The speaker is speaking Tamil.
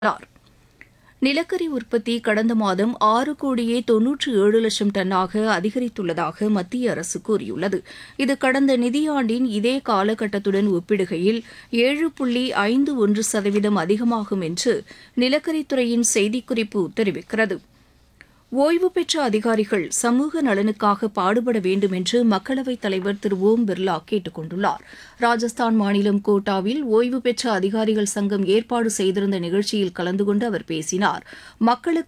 கூறினார் நிலக்கரி உற்பத்தி கடந்த மாதம் ஆறு கோடியே தொன்னூற்று ஏழு லட்சம் டன்னாக அதிகரித்துள்ளதாக மத்திய அரசு கூறியுள்ளது இது கடந்த நிதியாண்டின் இதே காலகட்டத்துடன் ஒப்பிடுகையில் ஏழு புள்ளி ஐந்து ஒன்று சதவீதம் அதிகமாகும் என்று நிலக்கரித்துறையின் செய்திக்குறிப்பு தெரிவிக்கிறது ஓய்வு பெற்ற அதிகாரிகள் சமூக நலனுக்காக பாடுபட வேண்டும் என்று மக்களவைத் தலைவர் திரு ஓம் பிர்லா கேட்டுக் கொண்டுள்ளார் ராஜஸ்தான் மாநிலம் கோட்டாவில் ஓய்வு பெற்ற அதிகாரிகள் சங்கம் ஏற்பாடு செய்திருந்த நிகழ்ச்சியில் கலந்து கொண்டு அவர் பேசினார் மக்களுக்கு